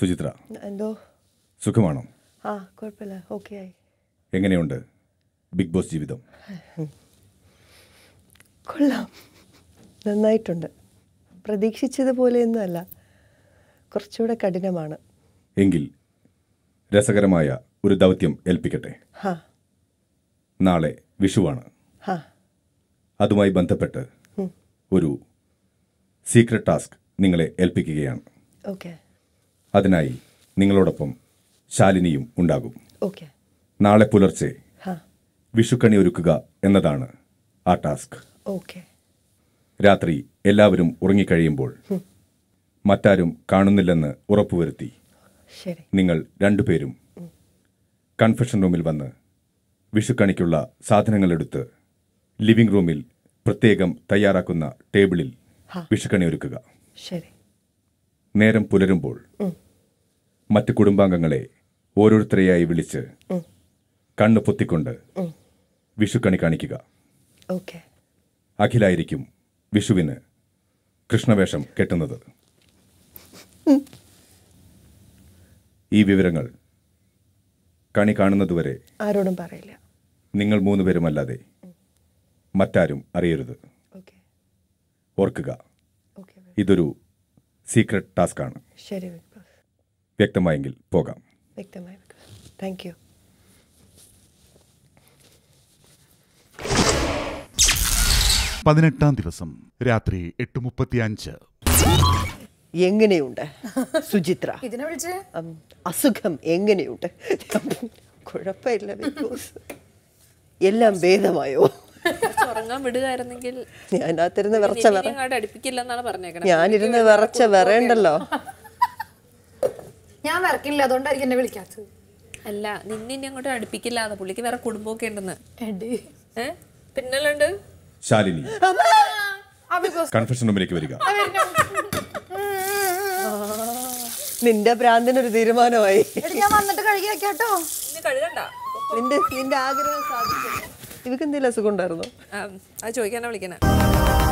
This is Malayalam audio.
സുചിത്ര എന്തോ സുഖമാണോ ആ കുഴപ്പമില്ല ഓക്കെ ആയി എങ്ങനെയുണ്ട് ബിഗ് ബോസ് ജീവിതം കൊള്ളാം നന്നായിട്ടുണ്ട് പ്രതീക്ഷിച്ചതുപോലെയൊന്നും അല്ല കുറച്ചുകൂടെ കഠിനമാണ് എങ്കിൽ രസകരമായ ഒരു ദൗത്യം ഏൽപ്പിക്കട്ടെ ഹാ നാളെ വിഷുവാണ് ഹാ അതുമായി ബന്ധപ്പെട്ട് ഒരു സീക്രട്ട് ടാസ്ക് നിങ്ങളെ ഏൽപ്പിക്കുകയാണ് ഓക്കെ അതിനായി നിങ്ങളോടൊപ്പം ശാലിനിയും ഉണ്ടാകും ഓക്കെ നാളെ പുലർച്ചെ ഹാ വിഷുക്കണി ഒരുക്കുക എന്നതാണ് ആ ടാസ്ക് ഓക്കെ രാത്രി എല്ലാവരും ഉറങ്ങിക്കഴിയുമ്പോൾ മറ്റാരും കാണുന്നില്ലെന്ന് ഉറപ്പുവരുത്തി ശരി നിങ്ങൾ രണ്ടുപേരും കൺഫെഷൻ റൂമിൽ വന്ന് വിഷുക്കണിക്കുള്ള സാധനങ്ങളെടുത്ത് ലിവിംഗ് റൂമിൽ പ്രത്യേകം തയ്യാറാക്കുന്ന ടേബിളിൽ ഹാ. വിഷുക്കണി ഒരുക്കുക ശരി നേരം പുലരുമ്പോൾ മറ്റ് കുടുംബാംഗങ്ങളെ ഓരോരുത്തരെയായി വിളിച്ച് കണ്ണ് പൊത്തിക്കൊണ്ട് വിഷുക്കണി കാണിക്കുക ഓക്കെ അഖിലായിരിക്കും വിഷുവിന് കൃഷ്ണവേഷം കെട്ടുന്നത് ഈ വിവരങ്ങൾ കണി കാണുന്നതുവരെ ആരോടും പറയില്ല നിങ്ങൾ മൂന്നുപേരുമല്ലാതെ മറ്റാരും അറിയരുത് ഓക്കെ ഓർക്കുക ഓക്കെ ഇതൊരു സീക്രട്ട് ടാസ്ക്കാണ് ശരി ബിഗ് ബോസ് വ്യക്തമായെങ്കിൽ പോകാം വ്യക്തമായി ബിഗ് ബോസ് താങ്ക് യു പതിനെട്ടാം ദിവസം രാത്രി എട്ട് മുപ്പത്തിയഞ്ച് എങ്ങനെയുണ്ട് സുചിത്ര ഇതിനെ വിളിച്ച് ഉം, അസുഖം എങ്ങനെയുണ്ട് കുഴപ്പമില്ല ബിഗ് ബോസ് എല്ലാം ഭേദമായോ കുറച്ച് ഉറങ്ങാൻ വിടുകയായിരുന്നെങ്കിൽ ഞാനകത്തിരുന്ന് വിറച്ച വിറ അങ്ങോട്ട് അടുപ്പിക്കില്ലെന്നാണ് പറഞ്ഞേക്കണത് ഞാനിരുന്ന് വിറച്ച വിറയണ്ടല്ലോ ഞാൻ വരക്കില്ല അതുകൊണ്ടായിരിക്കും എന്നെ വിളിക്കാത്തത് അല്ല നിന്നെ ഇനി അങ്ങോട്ട് അടുപ്പിക്കില്ല എന്ന് പുള്ളിക്ക് വേറെ കുടുംബമൊക്കെ ഉണ്ടെന്ന് എടി ഏ പിന്നല്ലുണ്ട് ശാലിനി ആ ബിഗ് ബോസ് കൺഫെഷൻ റൂമിലേക്ക് വരിക നിന്റെ ഭ്രാന്തിനൊരു തീരുമാനമായി എടി ഞാൻ വന്നിട്ട് കഴുകി വെക്കാട്ടോ ഇനി കഴുകണ്ട നിന്റെ നിന്റെ ആഗ്രഹം സാധിക്കും ഇവക്ക് എന്തെങ്കിലും അസുഖം ഉണ്ടായിരുന്നോ ആ, അത് ചോദിക്കാനാ വിളിക്കണേ